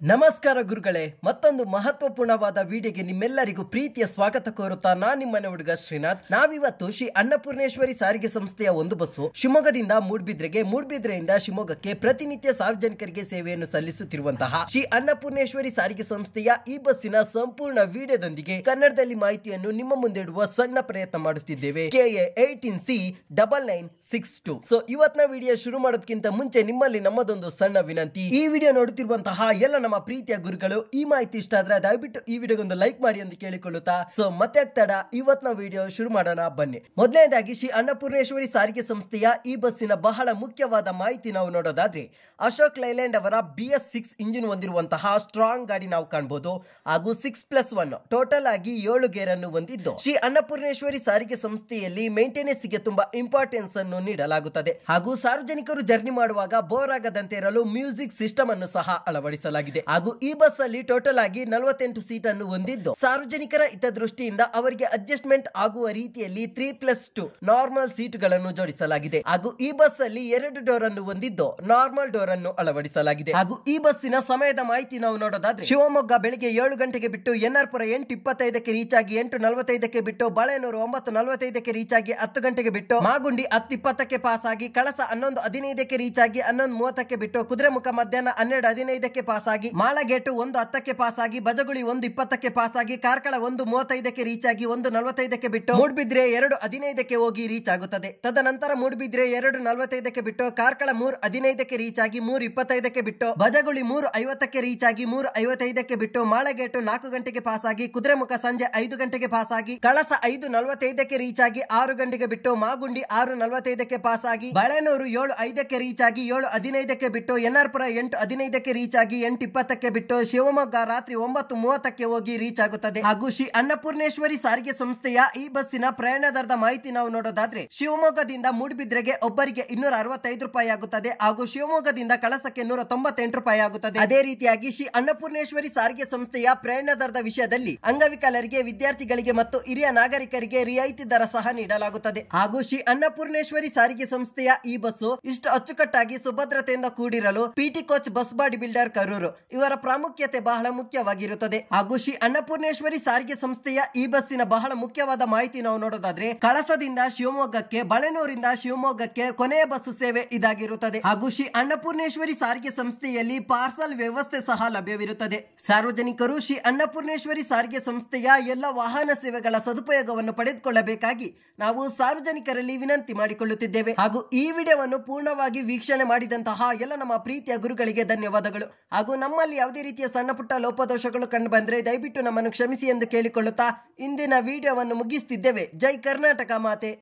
ನಮಸ್ಕಾರ ಗುರುಗಳೇ ಮತ್ತೊಂದು ಮಹತ್ವಪೂರ್ಣವಾದ ವಿಡಿಯೋಗೆ ನಿಮ್ಮೆಲ್ಲರಿಗೂ ಪ್ರೀತಿಯ ಸ್ವಾಗತ ಕೋರುತ್ತಾ ನಾನ್ ನಿಮ್ಮನೆ ಹುಡುಗ ಶ್ರೀನಾಥ್ ನಾವಿವತ್ತು ಶ್ರೀ ಅನ್ನಪೂರ್ಣೇಶ್ವರಿ ಸಾರಿಗೆ ಸಂಸ್ಥೆಯ ಒಂದು ಬಸ್ಸು ಶಿವಮೊಗ್ಗದಿಂದ ಮೂಡ್ಬಿದ್ರೆಗೆ ಮೂಡ್ಬಿದ್ರೆಯಿಂದ ಶಿವಮೊಗ್ಗಕ್ಕೆ ಪ್ರತಿನಿತ್ಯ ಸಾರ್ವಜನಿಕರಿಗೆ ಸೇವೆಯನ್ನು ಸಲ್ಲಿಸುತ್ತಿರುವಂತಹ ಶ್ರೀ ಅನ್ನಪೂರ್ಣೇಶ್ವರಿ ಸಾರಿಗೆ ಸಂಸ್ಥೆಯ ಈ ಬಸ್ಸಿನ ಸಂಪೂರ್ಣ ವಿಡಿಯೋದೊಂದಿಗೆ ಕನ್ನಡದಲ್ಲಿ ಮಾಹಿತಿಯನ್ನು ನಿಮ್ಮ ಮುಂದೆ ಇಡುವ ಸಣ್ಣ ಪ್ರಯತ್ನ ಮಾಡುತ್ತಿದ್ದೇವೆ K A eighteen C double nine six two so ಇವತ್ತಿನ ವಿಡಿಯೋ ಶುರು ಮಾಡೋದಕ್ಕಿಂತ ಮುಂಚೆ ನಿಮ್ಮಲ್ಲಿ ನಮ್ಮದೊಂದು ಸಣ್ಣ ವಿನಂತಿ ಈ ವಿಡಿಯೋ ನೋಡುತ್ತಿರುವಂತಹ ಎಲ್ಲ ನಮ್ಮ ಪ್ರೀತಿಯ ಗುರುಗಳು ಈ ಮಾಹಿತಿ ಇಷ್ಟ ಆದ್ರೆ ದಯವಿಟ್ಟು ಈ ವಿಡಿಯೋಗೊಂದು ಲೈಕ್ ಮಾಡಿ ಎಂದು ಕೇಳಿಕೊಳ್ಳುತ್ತಾ ಸೊ ಮತ್ತೆ ಆಗ್ತಾಡ ಇವತ್ತಿನ ವಿಡಿಯೋ ಶುರು ಮಾಡೋಣ ಬನ್ನಿ ಮೊದಲನೇದಾಗಿ ಶ್ರೀ ಅನ್ನಪೂರ್ಣೇಶ್ವರಿ ಸಾರಿಗೆ ಸಂಸ್ಥೆಯ ಈ ಬಸ್ಸಿನ ಬಹಳ ಮುಖ್ಯವಾದ ಮಾಹಿತಿ ನಾವು ನೋಡೋದಾದ್ರೆ ಅಶೋಕ್ ಲೈಲ್ಯಾಂಡ್ ಅವರ ಬಿ ಎಸ್ ಸಿಕ್ಸ್ ಇಂಜಿನ್ ಹೊಂದಿರುವಂತಹ ಸ್ಟ್ರಾಂಗ್ ಗಾಡಿ ನಾವು ಕಾಣಬಹುದು ಹಾಗೂ ಸಿಕ್ಸ್ ಪ್ಲಸ್ ಒನ್ ಟೋಟಲ್ ಆಗಿ ಏಳು ಗೇರ್ ಅನ್ನು ಹೊಂದಿದ್ದು ಶ್ರೀ ಅನ್ನಪೂರ್ಣೇಶ್ವರಿ ಸಾರಿಗೆ ಸಂಸ್ಥೆಯಲ್ಲಿ ಮೇಂಟೆನೆನ್ಸ್ ಗೆ ತುಂಬಾ ಇಂಪಾರ್ಟೆನ್ಸ್ ಅನ್ನು ನೀಡಲಾಗುತ್ತದೆ ಹಾಗೂ ಸಾರ್ವಜನಿಕರು ಜರ್ನಿ ಮಾಡುವಾಗ ಬೋರ್ ಆಗದಂತೆ ಇರಲು ಮ್ಯೂಸಿಕ್ ಸಿಸ್ಟಮ್ ಅನ್ನು ಸಹ ಅಳವಡಿಸಲಾಗಿದೆ ಹಾಗೂ ಈ ಬಸ್ ಅಲ್ಲಿ ಟೋಟಲ್ ಆಗಿ ನಲವತ್ತೆಂಟು ಸೀಟ್ ಅನ್ನು ಹೊಂದಿದ್ದು ಸಾರ್ವಜನಿಕರ ಹಿತದೃಷ್ಟಿಯಿಂದ ಅವರಿಗೆ ಅಡ್ಜಸ್ಟ್ಮೆಂಟ್ ಆಗುವ ರೀತಿಯಲ್ಲಿ three plus two normal seat ಗಳನ್ನು ಜೋಡಿಸಲಾಗಿದೆ ಹಾಗೂ ಈ ಬಸ್ ಅಲ್ಲಿ ಎರಡು ಡೋರ್ ಅನ್ನು ಹೊಂದಿದ್ದು ನಾರ್ಮಲ್ ಡೋರ್ ಅನ್ನು ಅಳವಡಿಸಲಾಗಿದೆ ಹಾಗೂ ಈ ಬಸ್ಸಿನ ಸಮಯದ ಮಾಹಿತಿ ನಾವು ನೋಡೋದಾದ್ರೆ ಶಿವಮೊಗ್ಗ ಬೆಳಿಗ್ಗೆ ಏಳು ಗಂಟೆಗೆ ಬಿಟ್ಟು ಎನ್ ಆರ್ ಪುರ ಎಂಟು ಇಪ್ಪತ್ತೈದಕ್ಕೆ ರೀಚ್ ಆಗಿ ಎಂಟು ನಲವತ್ತೈದಕ್ಕೆ ಬಿಟ್ಟು ಬಾಳೆನೂರು ಒಂಬತ್ತು ನಲವತ್ತೈದಕ್ಕೆ ರೀಚ್ ಆಗಿ ಹತ್ತು ಗಂಟೆಗೆ ಬಿಟ್ಟು ಮಾಗುಂಡಿ ಹತ್ತು ಇಪ್ಪತ್ತಕ್ಕೆ ಪಾಸ್ ಆಗಿ ಕಳಸ ಹನ್ನೊಂದು ಹದಿನೈದಕ್ಕೆ ರೀಚ್ ಆಗಿ ಹನ್ನೊಂದು ಮೂವತ್ತಕ್ಕೆ ಬಿಟ್ಟು ಕುದುರೆಮುಖ ಮಧ್ಯಾಹ್ನ ಹನ್ನೆರಡು ಹದಿನೈದಕ್ಕೆ ಪಾಸ್ ಆಗಿ ಮಾಳಗೇಟು ಒಂದು ಹತ್ತಕ್ಕೆ ಪಾಸ್ ಆಗಿ ಬಜಗುಳಿ ಒಂದು ಇಪ್ಪತ್ತಕ್ಕೆ ಪಾಸ್ ಆಗಿ ಕಾರ್ಕಳ ಒಂದು ಮೂವತ್ತೈದಕ್ಕೆ ರೀಚ್ ಆಗಿ ಒಂದು ನಲವತ್ತೈದಕ್ಕೆ ಬಿಟ್ಟು ಮೂಡ್ಬಿದ್ರೆ ಎರಡು ಹದಿನೈದಕ್ಕೆ ಹೋಗಿ ರೀಚ್ ಆಗುತ್ತದೆ ತದನಂತರ ಮೂಡ್ಬಿದ್ರೆ ಎರಡು ನಲವತ್ತೈದಕ್ಕೆ ಬಿಟ್ಟು ಕಾರ್ಕಳ ಮೂರು ಹದಿನೈದಕ್ಕೆ ರೀಚ್ ಆಗಿ ಮೂರು ಇಪ್ಪತ್ತೈದಕ್ಕೆ ಬಿಟ್ಟು ಬಜಗುಳಿ ಮೂರು ಐವತ್ತಕ್ಕೆ ರೀಚ್ ಆಗಿ ಮೂರು ಐವತ್ತೈದಕ್ಕೆ ಬಿಟ್ಟು ಮಾಳಗೇಟು ನಾಲ್ಕು ಗಂಟೆಗೆ ಪಾಸ್ ಆಗಿ ಕುದುರೆಮುಖ ಸಂಜೆ ಐದು ಗಂಟೆಗೆ ಪಾಸ್ ಆಗಿ ಕಳಸ ಐದು ನಲವತ್ತೈದಕ್ಕೆ ರೀಚ್ ಆಗಿ ಆರು ಗಂಟೆಗೆ ಬಿಟ್ಟು ಮಾಗುಂಡಿ ಆರು ನಲವತ್ತೈದಕ್ಕೆ ಪಾಸ್ ಆಗಿ ಬಳೆನೂರು ಏಳು ಐದಕ್ಕೆ ರೀಚ್ ಆಗಿ ಏಳು ಹದಿನೈದಕ್ಕೆ ಬಿಟ್ಟು ಎನ್ಆರ್ ಪುರ ಎಂಟು ಹದಿನೈದಕ್ಕೆ ರೀಚ್ ಆಗಿ ಎಂಟು ಇಪ್ಪತ್ತಕ್ಕೆ ಬಿಟ್ಟು ಶಿವಮೊಗ್ಗ ರಾತ್ರಿ ಒಂಬತ್ತು ಮೂವತ್ತಕ್ಕೆ ಹೋಗಿ ರೀಚ್ ಆಗುತ್ತದೆ ಹಾಗೂ ಶ್ರೀ ಅನ್ನಪೂರ್ಣೇಶ್ವರಿ ಸಾರಿಗೆ ಸಂಸ್ಥೆಯ ಈ ಬಸ್ಸಿನ ಪ್ರಯಾಣ ದರದ ಮಾಹಿತಿ ನಾವು ನೋಡೋದಾದ್ರೆ ಶಿವಮೊಗ್ಗದಿಂದ ಮೂಡ್ಬಿದ್ರೆಗೆ ಒಬ್ಬರಿಗೆ ಇನ್ನೂರ ಅರವತ್ತೈದು ರೂಪಾಯಿ ಆಗುತ್ತದೆ ಹಾಗೂ ಶಿವಮೊಗ್ಗದಿಂದ ಕಳಸಕ್ಕೆ ನೂರ ತೊಂಬತ್ತೆಂಟು ರೂಪಾಯಿ ಆಗುತ್ತದೆ ಅದೇ ರೀತಿಯಾಗಿ ಶ್ರೀ ಅನ್ನಪೂರ್ಣೇಶ್ವರಿ ಸಾರಿಗೆ ಸಂಸ್ಥೆಯ ಪ್ರಯಾಣ ದರದ ವಿಷಯದಲ್ಲಿ ಅಂಗವಿಕಲರಿಗೆ ವಿದ್ಯಾರ್ಥಿಗಳಿಗೆ ಮತ್ತು ಹಿರಿಯ ನಾಗರಿಕರಿಗೆ ರಿಯಾಯಿತಿ ದರ ಸಹ ನೀಡಲಾಗುತ್ತದೆ ಹಾಗೂ ಶ್ರೀ ಅನ್ನಪೂರ್ಣೇಶ್ವರಿ ಸಾರಿಗೆ ಸಂಸ್ಥೆಯ ಈ ಬಸ್ಸು ಇಷ್ಟು ಅಚ್ಚುಕಟ್ಟಾಗಿ ಸುಭದ್ರತೆಯಿಂದ ಕೂಡಿರಲು PT coach bus body builder Karur ಇವರ ಪ್ರಾಮುಖ್ಯತೆ ಬಹಳ ಮುಖ್ಯವಾಗಿರುತ್ತದೆ ಹಾಗೂ ಶ್ರೀ ಅನ್ನಪೂರ್ಣೇಶ್ವರಿ ಸಾರಿಗೆ ಸಂಸ್ಥೆಯ ಈ ಬಸ್ಸಿನ ಬಹಳ ಮುಖ್ಯವಾದ ಮಾಹಿತಿ ನಾವು ನೋಡೋದಾದ್ರೆ ಕಳಸದಿಂದ ಶಿವಮೊಗ್ಗಕ್ಕೆ ಬಳೆನೂರಿಂದ ಶಿವಮೊಗ್ಗಕ್ಕೆ ಕೊನೆಯ ಬಸ್ ಸೇವೆ ಇದಾಗಿರುತ್ತದೆ ಹಾಗೂ ಶ್ರೀ ಅನ್ನಪೂರ್ಣೇಶ್ವರಿ ಸಾರಿಗೆ ಸಂಸ್ಥೆಯಲ್ಲಿ ಪಾರ್ಸಲ್ ವ್ಯವಸ್ಥೆ ಸಹ ಲಭ್ಯವಿರುತ್ತದೆ ಸಾರ್ವಜನಿಕರು ಶ್ರೀ ಅನ್ನಪೂರ್ಣೇಶ್ವರಿ ಸಾರಿಗೆ ಸಂಸ್ಥೆಯ ಎಲ್ಲ ವಾಹನ ಸೇವೆಗಳ ಸದುಪಯೋಗವನ್ನು ಪಡೆದುಕೊಳ್ಳಬೇಕಾಗಿ ನಾವು ಸಾರ್ವಜನಿಕರಲ್ಲಿ ವಿನಂತಿ ಮಾಡಿಕೊಳ್ಳುತ್ತಿದ್ದೇವೆ ಹಾಗೂ ಈ ವಿಡಿಯೋವನ್ನು ಪೂರ್ಣವಾಗಿ ವೀಕ್ಷಣೆ ಮಾಡಿದಂತಹ ಎಲ್ಲ ನಮ್ಮ ಪ್ರೀತಿಯ ಗುರುಗಳಿಗೆ ಧನ್ಯವಾದಗಳು ಹಾಗೂ ನಮ್ಮಲ್ಲಿ ಯಾವುದೇ ರೀತಿಯ ಸಣ್ಣ ಪುಟ್ಟ ಲೋಪದೋಷಗಳು ಕಂಡು ಬಂದ್ರೆ ದಯವಿಟ್ಟು ನಮ್ಮನ್ನು ಕ್ಷಮಿಸಿ ಎಂದು ಕೇಳಿಕೊಳ್ಳುತ್ತಾ ಇಂದಿನ ವಿಡಿಯೋವನ್ನು ಮುಗಿಸ್ತಿದ್ದೇವೆ ಜೈ ಕರ್ನಾಟಕ ಮಾತೆ